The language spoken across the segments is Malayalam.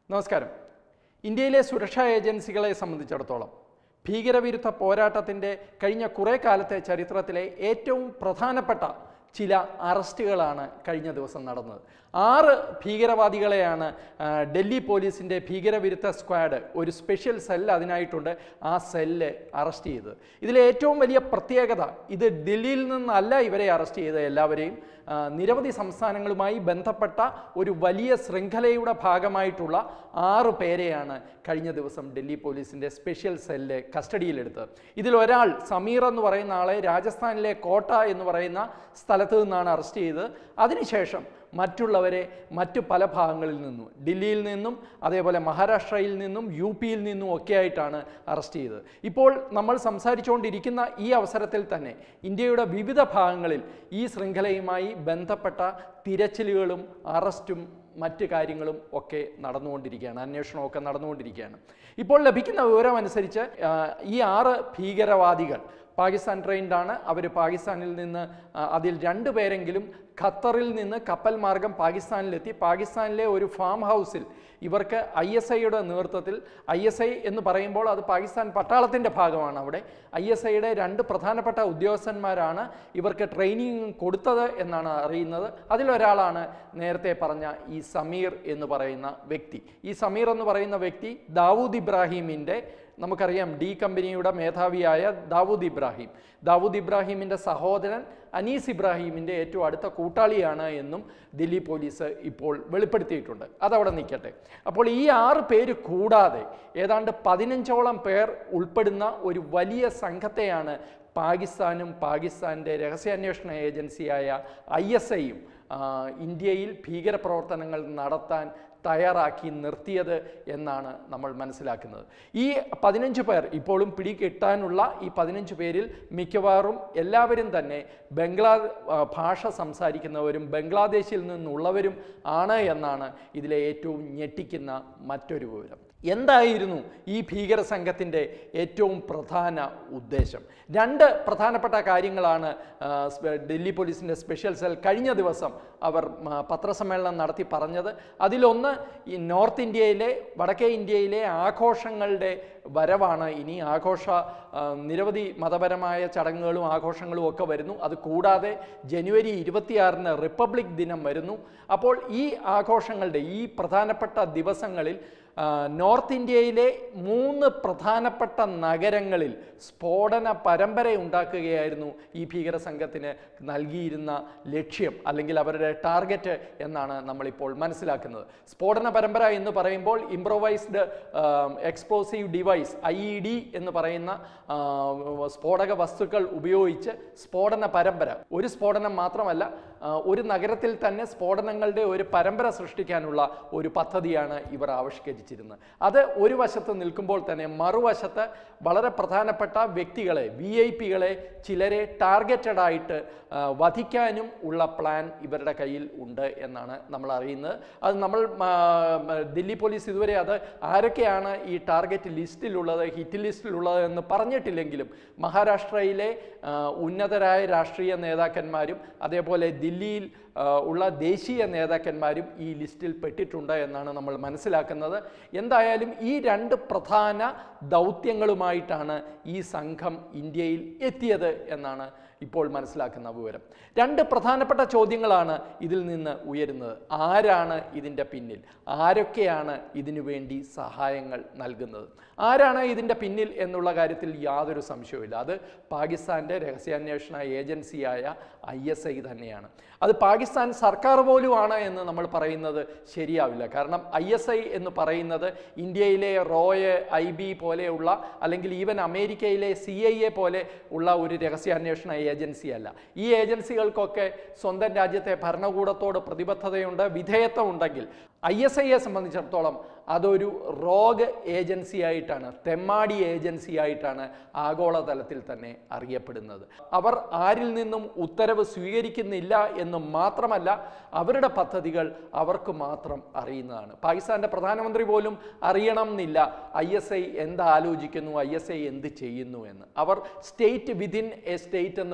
നമസ്കാരം ഇന്ത്യയിലെ സുരക്ഷാ ഏജൻസികളെ സംബന്ധിച്ചിടത്തോളം ഭീകരവിരുദ്ധ പോരാട്ടത്തിൻ്റെ കഴിഞ്ഞ കുറേ കാലത്തെ ചരിത്രത്തിലെ ഏറ്റവും പ്രധാനപ്പെട്ട ചില അറസ്റ്റുകളാണ് കഴിഞ്ഞ ദിവസം നടന്നത് ആറ് ഭീകരവാദികളെയാണ് ആ, ഡൽഹി പോലീസിൻ്റെ ഭീകരവിരുദ്ധ സ്ക്വാഡ് ഒരു സ്പെഷ്യൽ സെല്ല് അതിനായിട്ടുണ്ട് ആ സെല്ല് അറസ്റ്റ് ചെയ്തത് ഇതിലെ ഏറ്റവും വലിയ പ്രത്യേകത ഇത് ഡൽഹിയിൽ നിന്നല്ല ഇവരെ അറസ്റ്റ് ചെയ്ത എല്ലാവരെയും ആ, നിരവധി സംസ്ഥാനങ്ങളുമായി ബന്ധപ്പെട്ട ഒരു വലിയ ശൃംഖലയുടെ ഭാഗമായിട്ടുള്ള ആറ് പേരെയാണ് കഴിഞ്ഞ ദിവസം ഡൽഹി പോലീസിൻ്റെ സ്പെഷ്യൽ സെല്ല് കസ്റ്റഡിയിലെടുത്തത് ഇതിലൊരാൾ സമീർ എന്ന് പറയുന്ന ആളെ രാജസ്ഥാനിലെ കോട്ട എന്ന് പറയുന്ന സ്ഥലത്ത് നിന്നാണ് അറസ്റ്റ് ചെയ്തത് അതിനുശേഷം മറ്റുള്ളവരെ മറ്റു പല ഭാഗങ്ങളിൽ നിന്നും ഡൽഹിയിൽ നിന്നും അതേപോലെ മഹാരാഷ്ട്രയിൽ നിന്നും യു പിയിൽ നിന്നും ഒക്കെ ആയിട്ടാണ് അറസ്റ്റ് ചെയ്തത് ഇപ്പോൾ നമ്മൾ സംസാരിച്ചുകൊണ്ടിരിക്കുന്ന ഈ അവസരത്തിൽ തന്നെ ഇന്ത്യയുടെ വിവിധ ഭാഗങ്ങളിൽ ഈ ശൃംഖലയുമായി ബന്ധപ്പെട്ട തിരച്ചിലുകളും അറസ്റ്റും മറ്റ് കാര്യങ്ങളും ഒക്കെ നടന്നുകൊണ്ടിരിക്കുകയാണ് അന്വേഷണമൊക്കെ നടന്നുകൊണ്ടിരിക്കുകയാണ് ഇപ്പോൾ ലഭിക്കുന്ന വിവരം അനുസരിച്ച് ആ, ഈ ആറ് ഭീകരവാദികൾ പാകിസ്ഥാൻ ട്രെയിൻഡ് ആണ് അവർ പാകിസ്ഥാനിൽ നിന്ന് ആ, അതിൽ രണ്ടു പേരെങ്കിലും ഖത്തറിൽ നിന്ന് കപ്പൽ മാർഗം പാകിസ്ഥാനിലെത്തി പാകിസ്ഥാനിലെ ഒരു ഫാം ഹൗസിൽ ഇവർക്ക് ഐ എസ് ഐയുടെ നേതൃത്വത്തിൽ ഐ എസ് ഐ എന്ന് പറയുമ്പോൾ അത് പാകിസ്ഥാൻ പട്ടാളത്തിൻ്റെ ഭാഗമാണ് അവിടെ ഐ എസ് ഐയുടെ രണ്ട് പ്രധാനപ്പെട്ട ഉദ്യോഗസ്ഥന്മാരാണ് ഇവർക്ക് ട്രെയിനിങ് കൊടുത്തത് എന്നാണ് അറിയുന്നത് അതിലൊരാളാണ് നേരത്തെ പറഞ്ഞ ഈ സമീർ എന്ന് പറയുന്ന വ്യക്തി ഈ സമീർ എന്ന് പറയുന്ന വ്യക്തി ദാവൂദ് ഇബ്രാഹിമിൻ്റെ നമുക്കറിയാം ഡി കമ്പനിയുടെ മേധാവിയായ ദാവൂദ് ഇബ്രാഹിം ദാവൂദ് ഇബ്രാഹിമിൻ്റെ സഹോദരൻ അനീസ് ഇബ്രാഹിമിൻ്റെ ഏറ്റവും അടുത്ത കൂട്ടാളിയാണ് എന്നും ദില്ലി പോലീസ് ഇപ്പോൾ വെളിപ്പെടുത്തിയിട്ടുണ്ട് അതവിടെ നിൽക്കട്ടെ അപ്പോൾ ഈ ആറ് പേര് കൂടാതെ ഏതാണ്ട് പതിനഞ്ചോളം പേർ ഉൾപ്പെടുന്ന ഒരു വലിയ സംഘത്തെയാണ് പാകിസ്ഥാനും പാകിസ്ഥാൻ്റെ രഹസ്യാന്വേഷണ ഏജൻസിയായ ഐ എസ് ഐയും ഇന്ത്യയിൽ ഭീകരപ്രവർത്തനങ്ങൾ നടത്താൻ തയ്യാറാക്കി നിർത്തിയത് എന്നാണ് നമ്മൾ മനസ്സിലാക്കുന്നത് ഈ പതിനഞ്ച് പേർ ഇപ്പോഴും പിടികിട്ടാനുള്ള ഈ പതിനഞ്ച് പേരിൽ മിക്കവാറും എല്ലാവരും തന്നെ ബംഗ്ലാ ആ, ഭാഷ സംസാരിക്കുന്നവരും ബംഗ്ലാദേശിൽ നിന്നുള്ളവരും ആണ് എന്നാണ് ഇതിലെ ഏറ്റവും ഞെട്ടിക്കുന്ന മറ്റൊരു വിവരം എന്തായിരുന്നു ഈ ഭീകര സംഘത്തിൻ്റെ ഏറ്റവും പ്രധാന ഉദ്ദേശം രണ്ട് പ്രധാനപ്പെട്ട കാര്യങ്ങളാണ് ആ, സ്പെ- ഡൽഹി പോലീസിൻ്റെ സ്പെഷ്യൽ സെൽ കഴിഞ്ഞ ദിവസം അവർ ആ, പത്രസമ്മേളനം നടത്തി പറഞ്ഞത് അതിലൊന്ന് ഈ നോർത്ത് ഇന്ത്യയിലെ വടക്കേ ഇന്ത്യയിലെ ആഘോഷങ്ങളുടെ വരവാണ് ഇനി ആഘോഷ ആ, നിരവധി മതപരമായ ചടങ്ങുകളും ആഘോഷങ്ങളും ഒക്കെ വരുന്നു അത് കൂടാതെ ജനുവരി ഇരുപത്തിയാറിന് റിപ്പബ്ലിക് ദിനം വരുന്നു അപ്പോൾ ഈ ആഘോഷങ്ങളുടെ ഈ പ്രധാനപ്പെട്ട ദിവസങ്ങളിൽ ആ, നോർത്ത് ഇന്ത്യയിലെ മൂന്ന് പ്രധാനപ്പെട്ട നഗരങ്ങളിൽ സ്ഫോടന പരമ്പര ഉണ്ടാക്കുകയായിരുന്നു ഈ ഭീകര സംഘത്തിന് നൽകിയിരുന്ന ലക്ഷ്യം അല്ലെങ്കിൽ അവരുടെ ടാർഗറ്റ് എന്നാണ് നമ്മളിപ്പോൾ മനസ്സിലാക്കുന്നത് സ്ഫോടന പരമ്പര എന്ന് പറയുമ്പോൾ improvised explosive device I E D എന്ന് പറയുന്ന ആ, സ്ഫോടക വസ്തുക്കൾ ഉപയോഗിച്ച് സ്ഫോടന പരമ്പര ഒരു സ്ഫോടനം മാത്രമല്ല ആ, ഒരു നഗരത്തിൽ തന്നെ സ്ഫോടനങ്ങളുടെ ഒരു പരമ്പര സൃഷ്ടിക്കാനുള്ള ഒരു പദ്ധതിയാണ് ഇവർ ആവിഷ്കരിച്ചിരുന്നത് അത് ഒരു വശത്ത് നിൽക്കുമ്പോൾ തന്നെ മറുവശത്ത് വളരെ പ്രധാനപ്പെട്ട വ്യക്തികളെ വി ഐ പികളെ ചിലരെ ടാർഗറ്റഡ് ആയിട്ട് ആ, വധിക്കാനും ഉള്ള പ്ലാൻ ഇവരുടെ കയ്യിൽ ഉണ്ട് എന്നാണ് നമ്മൾ അറിയുന്നത് അത് നമ്മൾ ആ, ദില്ലി പോലീസ് ഇതുവരെ അത് ആരൊക്കെയാണ് ഈ ടാർഗറ്റ് ലിസ്റ്റിലുള്ളത് ഹിറ്റ് ലിസ്റ്റിലുള്ളത് എന്ന് പറഞ്ഞിട്ടില്ലെങ്കിലും മഹാരാഷ്ട്രയിലെ ആ, ഉന്നതരായ രാഷ്ട്രീയ നേതാക്കന്മാരും അതേപോലെ ദില്ലിയിൽ ആ, ഉള്ള ദേശീയ നേതാക്കന്മാരും ഈ ലിസ്റ്റിൽ പെട്ടിട്ടുണ്ട് എന്നാണ് നമ്മൾ മനസ്സിലാക്കുന്നത് എന്തായാലും ഈ രണ്ട് പ്രധാന ദൗത്യങ്ങളുമായിട്ടാണ് ഈ സംഘം ഇന്ത്യയിൽ എത്തിയത് എന്നാണ് ഇപ്പോൾ മനസ്സിലാക്കുന്ന വിവരം രണ്ട് പ്രധാനപ്പെട്ട ചോദ്യങ്ങളാണ് ഇതിൽ നിന്ന് ഉയരുന്നത് ആരാണ് ഇതിൻ്റെ പിന്നിൽ ആരൊക്കെയാണ് ഇതിനു വേണ്ടി സഹായങ്ങൾ നൽകുന്നത് ആരാണ് ഇതിൻ്റെ പിന്നിൽ എന്നുള്ള കാര്യത്തിൽ യാതൊരു സംശയവുമില്ല അത് പാകിസ്ഥാൻ്റെ രഹസ്യാന്വേഷണ ഏജൻസിയായ ഐ എസ് ഐ തന്നെയാണ് അത് പാകിസ്ഥാൻ സർക്കാർ പോലുമാണ് എന്ന് നമ്മൾ പറയുന്നത് ശരിയാവില്ല കാരണം ഐ എസ് ഐ എന്ന് പറയുന്നത് ഇന്ത്യയിലെ റോയ് ഐ ബി പോലെയുള്ള അല്ലെങ്കിൽ ഈവൻ അമേരിക്കയിലെ സി ഐ എ പോലെ ഉള്ള ഒരു രഹസ്യാന്വേഷണ ഏജൻസിയല്ല ഈ ഏജൻസികൾക്കൊക്കെ സ്വന്തം രാജ്യത്തെ ഭരണകൂടത്തോട് പ്രതിബദ്ധതയുണ്ട് വിധേയത്വം ഉണ്ടെങ്കിൽ ഐ എസ് ഐയെ സംബന്ധിച്ചിടത്തോളം അതൊരു റോഗ് ഏജൻസി ആയിട്ടാണ് തെമ്മാടി ഏജൻസി ആയിട്ടാണ് ആഗോളതലത്തിൽ തന്നെ അറിയപ്പെടുന്നത് അവർ ആരിൽ നിന്നും ഉത്തരവ് സ്വീകരിക്കുന്നില്ല എന്ന് മാത്രമല്ല അവരുടെ പദ്ധതികൾ അവർക്ക് മാത്രം അറിയുന്നതാണ് പാകിസ്ഥാന്റെ പ്രധാനമന്ത്രി പോലും അറിയണം എന്നില്ല ഐ എസ് ഐ എന്ത് ആലോചിക്കുന്നു ഐ എസ് ഐ എന്ത് ചെയ്യുന്നു എന്ന് അവർ സ്റ്റേറ്റ് വിതിൻ എ സ്റ്റേറ്റ് എന്ന്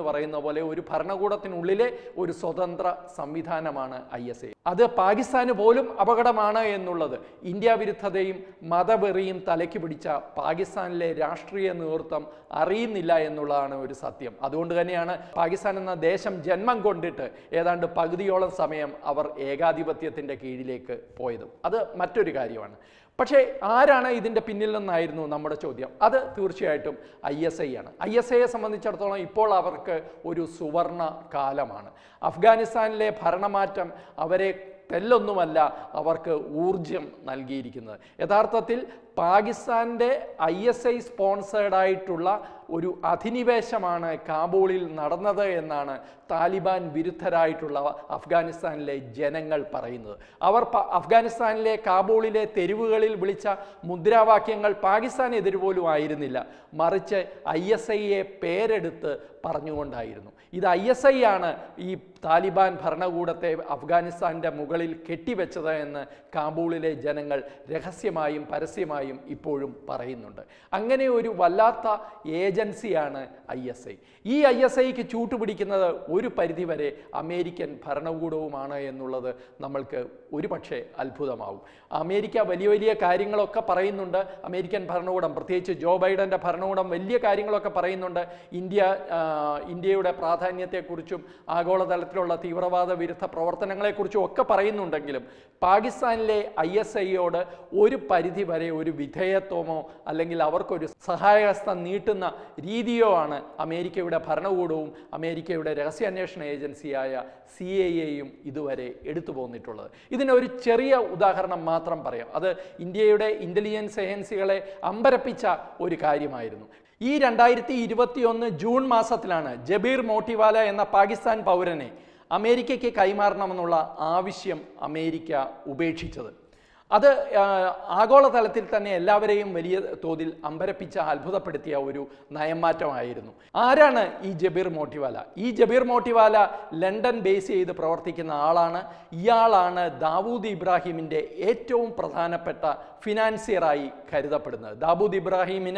പറയുന്ന പോലെ ഒരു ഭരണകൂടത്തിനുള്ളിലെ ഒരു സ്വതന്ത്ര സംവിധാനമാണ് ഐ എസ് ഐ അത് പാകിസ്ഥാന് പോലും അപകടമാണ് എന്നുള്ളത് ഇന്ത്യ വിരുദ്ധതയും മതവെറിയും തലയ്ക്ക് പിടിച്ച പാകിസ്ഥാനിലെ രാഷ്ട്രീയ നേതൃത്വം അറിയുന്നില്ല എന്നുള്ളതാണ് ഒരു സത്യം അതുകൊണ്ട് തന്നെയാണ് പാകിസ്ഥാൻ എന്ന ദേശം ജന്മം കൊണ്ടിട്ട് ഏതാണ്ട് പകുതിയോളം സമയം അവർ ഏകാധിപത്യത്തിൻ്റെ കീഴിലേക്ക് പോയതും അത് മറ്റൊരു കാര്യമാണ് പക്ഷേ ആരാണ് ഇതിൻ്റെ പിന്നിൽ നിന്നായിരുന്നു നമ്മുടെ ചോദ്യം അത് തീർച്ചയായിട്ടും ഐ എസ് ഐ ആണ് ഐ എസ് ഐയെ സംബന്ധിച്ചിടത്തോളം ഇപ്പോൾ അവർക്ക് ഒരു സുവർണ കാലമാണ് അഫ്ഗാനിസ്ഥാനിലെ ഭരണമാറ്റം അവരെ തെല്ലൊന്നുമല്ല അവർക്ക് ഊർജം നൽകിയിരിക്കുന്നത് യഥാർത്ഥത്തിൽ പാകിസ്ഥാൻ്റെ ഐ എസ് ഐ സ്പോൺസേഡ് ആയിട്ടുള്ള ഒരു അധിനിവേശമാണ് കാബൂളിൽ നടന്നത് എന്നാണ് താലിബാൻ വിരുദ്ധരായിട്ടുള്ള അഫ്ഗാനിസ്ഥാനിലെ ജനങ്ങൾ പറയുന്നത് അവർ പ- അഫ്ഗാനിസ്ഥാനിലെ കാബൂളിലെ തെരുവുകളിൽ വിളിച്ച മുദ്രാവാക്യങ്ങൾ പാകിസ്ഥാനെതിരെ പോലും ആയിരുന്നില്ല മറിച്ച് ഐ എസ് ഐയെ പേരെടുത്ത് പറഞ്ഞുകൊണ്ടായിരുന്നു ഇത് ഐ എസ് ഐ ആണ് ഈ താലിബാൻ ഭരണകൂടത്തെ അഫ്ഗാനിസ്ഥാൻ്റെ മുകളിൽ കെട്ടിവെച്ചത് എന്ന് കാബൂളിലെ ജനങ്ങൾ രഹസ്യമായും പരസ്യമായും ഇപ്പോഴും പറയുന്നുണ്ട് അങ്ങനെ ഒരു വല്ലാത്ത ഏജൻസിയാണ് ഐ എസ് ഐ ഈ ഐ എസ് ഐക്ക് ചൂട്ടുപിടിക്കുന്നത് ഒരു പരിധിവരെ അമേരിക്കൻ ഭരണകൂടവുമാണ് എന്നുള്ളത് നമ്മൾക്ക് ഒരുപക്ഷെ അത്ഭുതമാവും അമേരിക്ക വലിയ വലിയ കാര്യങ്ങളൊക്കെ പറയുന്നുണ്ട് അമേരിക്കൻ ഭരണകൂടം പ്രത്യേകിച്ച് ജോ ബൈഡൻ്റെ ഭരണകൂടം വലിയ കാര്യങ്ങളൊക്കെ പറയുന്നുണ്ട് ഇന്ത്യ ആ, ഇന്ത്യയുടെ പ്രാധാന്യത്തെക്കുറിച്ചും ആഗോളതലത്തിലുള്ള തീവ്രവാദ വിരുദ്ധ പ്രവർത്തനങ്ങളെക്കുറിച്ചും ഒക്കെ പറയുന്നുണ്ടെങ്കിലും പാകിസ്ഥാനിലെ ഐ എസ് ഐയോട് ഒരു പരിധി വരെ ഒരു വിധേയത്വമോ അല്ലെങ്കിൽ അവർക്കൊരു സഹായഹസ്തം നീട്ടുന്ന രീതിയോ ആണ് അമേരിക്കയുടെ ഭരണകൂടവും അമേരിക്കയുടെ രഹസ്യാന്വേഷണ ഏജൻസിയായ സി ഐ എയും ഇതുവരെ എടുത്തു പോന്നിട്ടുള്ളത് ഇതിനൊരു ചെറിയ ഉദാഹരണം മാത്രം പറയാം അത് ഇന്ത്യയുടെ ഇൻ്റലിജൻസ് ഏജൻസികളെ അമ്പരപ്പിച്ച ഒരു കാര്യമായിരുന്നു ഈ രണ്ടായിരത്തി ഇരുപത്തിയൊന്ന് ജൂൺ മാസത്തിലാണ് ജബീർ മോട്ടിവാല എന്ന പാകിസ്ഥാൻ പൗരനെ അമേരിക്കയ്ക്ക് കൈമാറണമെന്നുള്ള ആവശ്യം അമേരിക്ക ഉപേക്ഷിച്ചത് അത് ആ, ആഗോളതലത്തിൽ തന്നെ എല്ലാവരെയും വലിയ തോതിൽ അമ്പരപ്പിച്ച അത്ഭുതപ്പെടുത്തിയ ഒരു നയംമാറ്റമായിരുന്നു ആരാണ് ഈ ജബീർ മോട്ടിവാല ഈ ജബീർ മോട്ടിവാല ലണ്ടൻ ബേസ് ചെയ്ത് പ്രവർത്തിക്കുന്ന ആളാണ് ഇയാളാണ് ദാവൂദ് ഇബ്രാഹിമിൻ്റെ ഏറ്റവും പ്രധാനപ്പെട്ട ഫിനാൻസിയറായി കരുതപ്പെടുന്നത് ദാവൂദ് ഇബ്രാഹിമിന്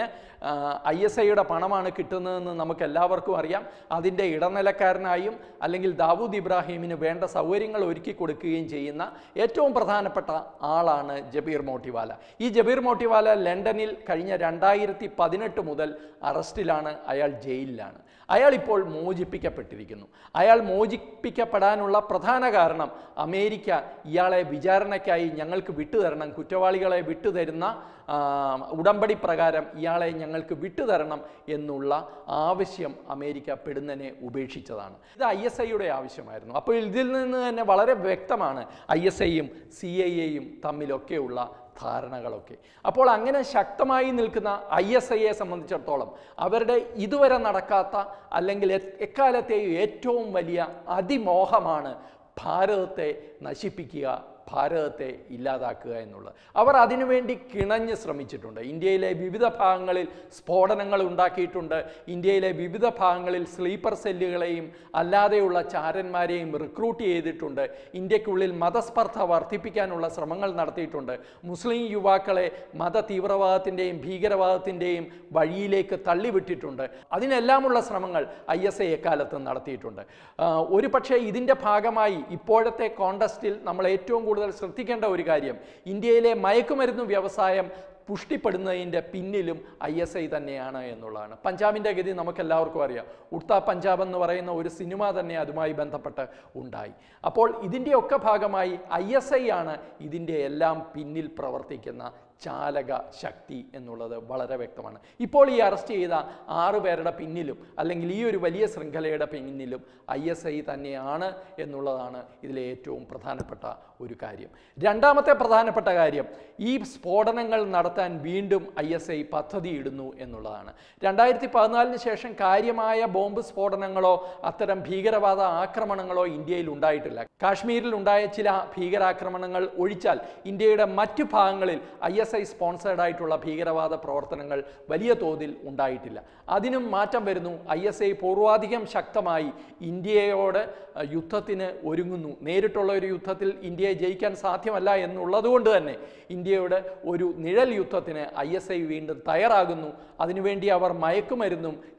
ഐ എസ് ഐയുടെ പണമാണ് കിട്ടുന്നതെന്ന് നമുക്ക് എല്ലാവർക്കും അറിയാം അതിൻ്റെ ഇടനിലക്കാരനായും അല്ലെങ്കിൽ ദാവൂദ് ഇബ്രാഹിമിന് വേണ്ട സൗകര്യങ്ങൾ ഒരുക്കി കൊടുക്കുകയും ചെയ്യുന്ന ഏറ്റവും പ്രധാനപ്പെട്ട ആളാണ് ജബീർ മോട്ടിവാല ഈ ജബീർ മോട്ടിവാല ലണ്ടനിൽ കഴിഞ്ഞ രണ്ടായിരത്തി പതിനെട്ട് മുതൽ അറസ്റ്റിലാണ് അയാൾ ജയിലിലാണ് അയാൾ ഇപ്പോൾ മോചിപ്പിക്കപ്പെട്ടിരിക്കുന്നു അയാൾ മോചിപ്പിക്കപ്പെടാനുള്ള പ്രധാന കാരണം അമേരിക്ക ഇയാളെ വിചാരണയ്ക്കായി ഞങ്ങൾക്ക് വിട്ടുതരണം കുറ്റവാളികളെ വിട്ടുതരുന്ന ആ, ഉടമ്പടി പ്രകാരം ഇയാളെ ഞങ്ങൾക്ക് വിട്ടുതരണം എന്നുള്ള ആവശ്യം അമേരിക്ക പെടുന്നതിനെ ഉപേക്ഷിച്ചതാണ് ഇത് ഐ എസ് ഐയുടെ ആവശ്യമായിരുന്നു അപ്പോൾ ഇതിൽ നിന്ന് തന്നെ വളരെ വ്യക്തമാണ് ഐ എസ് ഐയും സി ഐ എയും തമ്മിലൊക്കെയുള്ള ധാരണകളൊക്കെ അപ്പോൾ അങ്ങനെ ശക്തമായി നിൽക്കുന്ന ഐ എസ് ഐയെ സംബന്ധിച്ചിടത്തോളം അവരുടെ ഇതുവരെ നടക്കാത്ത അല്ലെങ്കിൽ എ- എക്കാലത്തെയും ഏറ്റവും വലിയ അതിമോഹമാണ് ഭാരതത്തെ നശിപ്പിക്കുക ഭാരതത്തെ ഇല്ലാതാക്കുക എന്നുള്ളത് അവർ അതിനുവേണ്ടി കിണഞ്ഞ് ശ്രമിച്ചിട്ടുണ്ട് ഇന്ത്യയിലെ വിവിധ ഭാഗങ്ങളിൽ സ്ഫോടനങ്ങൾ ഉണ്ടാക്കിയിട്ടുണ്ട് ഇന്ത്യയിലെ വിവിധ ഭാഗങ്ങളിൽ സ്ലീപ്പർ സെല്ലുകളെയും അല്ലാതെയുള്ള ചാരന്മാരെയും റിക്രൂട്ട് ചെയ്തിട്ടുണ്ട് ഇന്ത്യക്കുള്ളിൽ മതസ്പർദ്ധ വർദ്ധിപ്പിക്കാനുള്ള ശ്രമങ്ങൾ നടത്തിയിട്ടുണ്ട് മുസ്ലിം യുവാക്കളെ മത തീവ്രവാദത്തിൻ്റെയും ഭീകരവാദത്തിൻ്റെയും വഴിയിലേക്ക് തള്ളിവിട്ടിട്ടുണ്ട് അതിനെല്ലാമുള്ള ശ്രമങ്ങൾ ഐ എസ് ഐ എക്കാലത്ത് നടത്തിയിട്ടുണ്ട് ആ, ഒരു പക്ഷേ ഇതിൻ്റെ ഭാഗമായി ഇപ്പോഴത്തെ കോണ്ടസ്റ്റിൽ നമ്മൾ ഏറ്റവും കൂടുതൽ ശ്രദ്ധിക്കേണ്ട ഒരു കാര്യം ഇന്ത്യയിലെ മയക്കുമരുന്ന് വ്യവസായം പുഷ്ടിപ്പെടുന്നതിൻ്റെ പിന്നിലും ഐ എസ് ഐ തന്നെയാണ് എന്നുള്ളതാണ് പഞ്ചാബിൻ്റെ ഗതി നമുക്ക് എല്ലാവർക്കും അറിയാം ഉഡ്ത പഞ്ചാബ് എന്ന് പറയുന്ന ഒരു സിനിമ തന്നെ അതുമായി ബന്ധപ്പെട്ട് ഉണ്ടായി അപ്പോൾ ഇതിൻ്റെയൊക്കെ ഭാഗമായി ഐ എസ് ഐ ആണ് ഇതിൻ്റെ എല്ലാം പിന്നിൽ പ്രവർത്തിക്കുന്ന ചാലക ശക്തി എന്നുള്ളത് വളരെ വ്യക്തമാണ് ഇപ്പോൾ ഈ അറസ്റ്റ് ചെയ്ത ആറു പേരുടെ പിന്നിലും അല്ലെങ്കിൽ ഈ ഒരു വലിയ ശൃംഖലയുടെ പിന്നിലും ഐ എസ് ഐ തന്നെയാണ് എന്നുള്ളതാണ് ഇതിലെ ഏറ്റവും പ്രധാനപ്പെട്ട ഒരു കാര്യം രണ്ടാമത്തെ പ്രധാനപ്പെട്ട കാര്യം ഈ സ്ഫോടനങ്ങൾ നടത്താൻ വീണ്ടും ഐ എസ് ഐ പദ്ധതിയിടുന്നു എന്നുള്ളതാണ് രണ്ടായിരത്തി പതിനാലിന് ശേഷം കാര്യമായ ബോംബ് സ്ഫോടനങ്ങളോ അത്തരം ഭീകരവാദ ആക്രമണങ്ങളോ ഇന്ത്യയിൽ ഉണ്ടായിട്ടില്ല കാശ്മീരിൽ ഉണ്ടായ ചില ഭീകരാക്രമണങ്ങൾ ഒഴിച്ചാൽ ഇന്ത്യയുടെ മറ്റു ഭാഗങ്ങളിൽ ഐ എസ് ഐ സ്പോൺസേഡ് ആയിട്ടുള്ള ഭീകരവാദ പ്രവർത്തനങ്ങൾ വലിയ തോതിൽ ഉണ്ടായിട്ടില്ല അതിനും മാറ്റം വരുന്നു ഐ എസ് ഐ പൂർവാധികം ശക്തമായി ഇന്ത്യയോട് അഹ്, യുദ്ധത്തിന് ഒരുങ്ങുന്നു നേരിട്ടുള്ള ഒരു യുദ്ധത്തിൽ ഇന്ത്യയെ ജയിക്കാൻ സാധ്യമല്ല എന്നുള്ളതുകൊണ്ട് തന്നെ ഇന്ത്യയുടെ ഒരു നിഴൽ യുദ്ധത്തിന് ഐ എസ് ഐ വീണ്ടും തയ്യാറാകുന്നു അതിനുവേണ്ടി അവർ മയക്കുമരുന്നും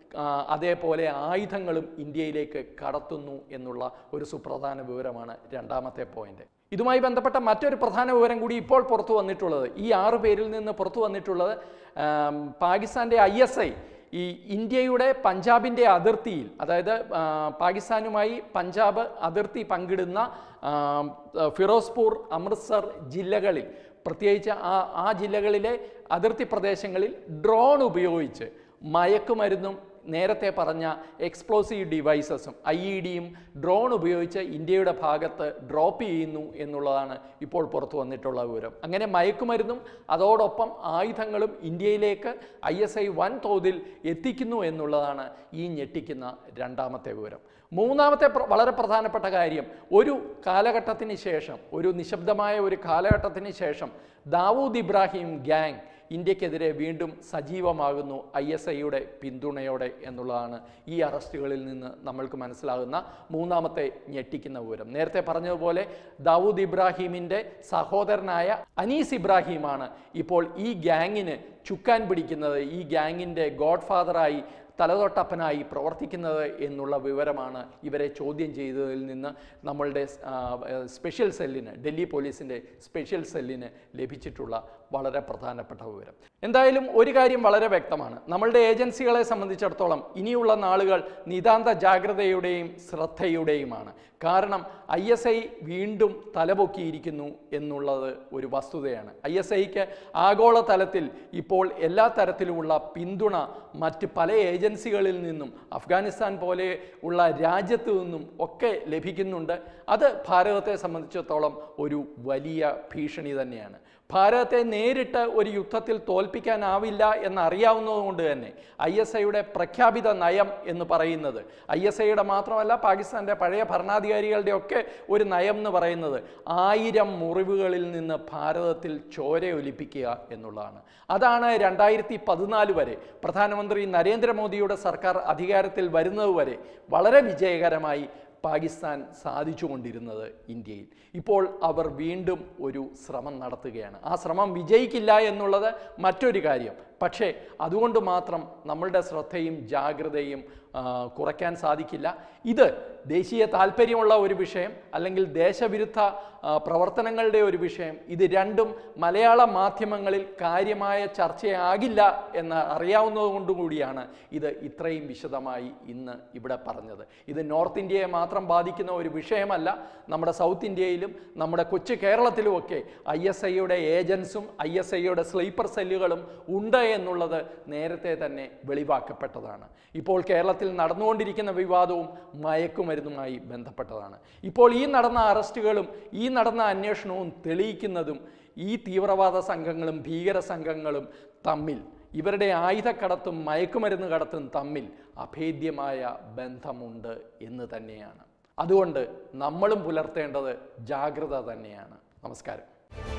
ആ, അതേപോലെ ആയുധങ്ങളും ഇന്ത്യയിലേക്ക് കടത്തുന്നു എന്നുള്ള ഒരു സുപ്രധാന വിവരമാണ് രണ്ടാമത്തെ പോയിന്റ് ഇതുമായി ബന്ധപ്പെട്ട മറ്റൊരു പ്രധാന വിവരം കൂടി ഇപ്പോൾ പുറത്തു വന്നിട്ടുള്ളത് ഈ ആറ് പേരിൽ നിന്ന് പുറത്തു വന്നിട്ടുള്ളത് ആം, പാകിസ്ഥാൻ്റെ ഐ എസ് ഐ ഈ ഇന്ത്യയുടെ പഞ്ചാബിൻ്റെ അതിർത്തിയിൽ അതായത് ആ, പാകിസ്ഥാനുമായി പഞ്ചാബ് അതിർത്തി പങ്കിടുന്ന ആ, ഫിറോസ്പൂർ അമൃത്സർ ജില്ലകളിൽ പ്രത്യേകിച്ച് ആ ആ ജില്ലകളിലെ അതിർത്തി പ്രദേശങ്ങളിൽ ഡ്രോൺ ഉപയോഗിച്ച് മയക്കുമരുന്നും നേരത്തെ പറഞ്ഞ എക്സ്പ്ലോസീവ് ഡിവൈസസും ഐ ഇ ഡിയും ഡ്രോൺ ഉപയോഗിച്ച് ഇന്ത്യയുടെ ഭാഗത്ത് ഡ്രോപ്പ് ചെയ്യുന്നു എന്നുള്ളതാണ് ഇപ്പോൾ പുറത്തു വന്നിട്ടുള്ള വിവരം അങ്ങനെ മയക്കുമരുന്നും അതോടൊപ്പം ആയുധങ്ങളും ഇന്ത്യയിലേക്ക് ഐ എസ് ഐ വൻതോതിൽ എത്തിക്കുന്നു എന്നുള്ളതാണ് ഈ ഞെട്ടിക്കുന്ന രണ്ടാമത്തെ വിവരം മൂന്നാമത്തെ പ്ര- വളരെ പ്രധാനപ്പെട്ട കാര്യം ഒരു കാലഘട്ടത്തിന് ശേഷം ഒരു നിശബ്ദമായ ഒരു കാലഘട്ടത്തിന് ശേഷം ദാവൂദ് ഇബ്രാഹിം ഗ്യാങ് ഇന്ത്യക്കെതിരെ വീണ്ടും സജീവമാകുന്നു ഐ എസ് ഐയുടെ പിന്തുണയോടെ എന്നുള്ളതാണ് ഈ അറസ്റ്റുകളിൽ നിന്ന് നമ്മൾക്ക് മനസ്സിലാകുന്ന മൂന്നാമത്തെ ഞെട്ടിക്കുന്ന വിവരം നേരത്തെ പറഞ്ഞതുപോലെ ദാവൂദ് ഇബ്രാഹിമിൻ്റെ സഹോദരനായ അനീസ് ഇബ്രാഹിമാണ് ഇപ്പോൾ ഈ ഗ്യാങ്ങിന് ചുക്കാൻ പിടിക്കുന്നത് ഈ ഗ്യാങ്ങിൻ്റെ ഗോഡ് ഫാദറായി തലതൊട്ടപ്പനായി പ്രവർത്തിക്കുന്നത് എന്നുള്ള വിവരമാണ് ഇവരെ ചോദ്യം ചെയ്തതിൽ നിന്ന് നമ്മളുടെ ആ, സ്പെഷ്യൽ സെല്ലിന് ഡൽഹി പോലീസിൻ്റെ സ്പെഷ്യൽ സെല്ലിന് ലഭിച്ചിട്ടുള്ള വളരെ പ്രധാനപ്പെട്ട വിവരം എന്തായാലും ഒരു കാര്യം വളരെ വ്യക്തമാണ് നമ്മളുടെ ഏജൻസികളെ സംബന്ധിച്ചിടത്തോളം ഇനിയുള്ള നാളുകൾ നിതാന്ത ജാഗ്രതയുടെയും ശ്രദ്ധയുടെയുമാണ് കാരണം ഐ എസ് ഐ വീണ്ടും തലപൊക്കിയിരിക്കുന്നു എന്നുള്ളത് ഒരു വസ്തുതയാണ് ഐ എസ് ഐക്ക് ആഗോളതലത്തിൽ ഇപ്പോൾ എല്ലാ തരത്തിലുമുള്ള പിന്തുണ മറ്റ് പല ഏജൻസികളിൽ നിന്നും അഫ്ഗാനിസ്ഥാൻ പോലെ ഉള്ള രാജ്യത്തു നിന്നും ഒക്കെ ലഭിക്കുന്നുണ്ട് അത് ഭാരതത്തെ സംബന്ധിച്ചിടത്തോളം ഒരു വലിയ ഭീഷണി തന്നെയാണ് ഭാരതത്തെ നേരിട്ട് ഒരു യുദ്ധത്തിൽ തോൽപ്പിക്കാനാവില്ല എന്നറിയാവുന്നതുകൊണ്ട് തന്നെ ഐ എസ് ഐയുടെ പ്രഖ്യാപിത നയം എന്ന് പറയുന്നത് ഐ എസ് ഐയുടെ മാത്രമല്ല പാകിസ്ഥാൻ്റെ പഴയ ഭരണാധികാരികളുടെ ഒക്കെ ഒരു നയം എന്ന് പറയുന്നത് ആയിരം മുറിവുകളിൽ നിന്ന് ഭാരതത്തിൽ ചോരയൊലിപ്പിക്കുക എന്നുള്ളതാണ് അതാണ് രണ്ടായിരത്തി പതിനാല് വരെ പ്രധാനമന്ത്രി നരേന്ദ്രമോദിയുടെ സർക്കാർ അധികാരത്തിൽ വരുന്നതുവരെ വളരെ വിജയകരമായി പാകിസ്ഥാൻ സാധിച്ചുകൊണ്ടിരുന്നത് ഇന്ത്യയിൽ ഇപ്പോൾ അവർ വീണ്ടും ഒരു ശ്രമം നടത്തുകയാണ് ആ ശ്രമം വിജയിക്കില്ല എന്നുള്ളത് മറ്റൊരു കാര്യം പക്ഷേ അതുകൊണ്ട് മാത്രം നമ്മളുടെ ശ്രദ്ധയും ജാഗ്രതയും ആ, കുറയ്ക്കാൻ സാധിക്കില്ല ഇത് ദേശീയ താല്പര്യമുള്ള ഒരു വിഷയം അല്ലെങ്കിൽ ദേശവിരുദ്ധ ആ, പ്രവർത്തനങ്ങളുടെ ഒരു വിഷയം ഇത് രണ്ടും മലയാള മാധ്യമങ്ങളിൽ കാര്യമായ ചർച്ചയാകില്ല എന്ന് അറിയാവുന്നത് കൊണ്ടുകൂടിയാണ് ഇത് ഇത്രയും വിശദമായി ഇന്ന് ഇവിടെ പറഞ്ഞത് ഇത് നോർത്ത് ഇന്ത്യയെ മാത്രം ബാധിക്കുന്ന ഒരു വിഷയമല്ല നമ്മുടെ സൗത്ത് ഇന്ത്യയിലും നമ്മുടെ കൊച്ചു കേരളത്തിലുമൊക്കെ ഐ എസ് ഐയുടെ ഏജൻസും ഐ എസ് ഐയുടെ സ്ലീപ്പർ സെല്ലുകളും ഉണ്ട് എന്നുള്ളത് നേരത്തെ തന്നെ വെളിവാക്കപ്പെട്ടതാണ് ഇപ്പോൾ കേരളത്തിൽ നടന്നുകൊണ്ടിരിക്കുന്ന വിവാദവും മയക്കുമരുന്നുമായി ബന്ധപ്പെട്ടതാണ് ഇപ്പോൾ ഈ നടന്ന അറസ്റ്റുകളും ഈ നടന്ന അന്വേഷണവും തെളിയിക്കുന്നതും ഈ തീവ്രവാദ സംഘങ്ങളും ഭീകര സംഘങ്ങളും തമ്മിൽ ഇവരുടെ ആയുധക്കടത്തും മയക്കുമരുന്ന് കടത്തും തമ്മിൽ അഭേദ്യമായ ബന്ധമുണ്ട് എന്ന് തന്നെയാണ് അതുകൊണ്ട് നമ്മളും പുലർത്തേണ്ടത് ജാഗ്രത തന്നെയാണ് നമസ്കാരം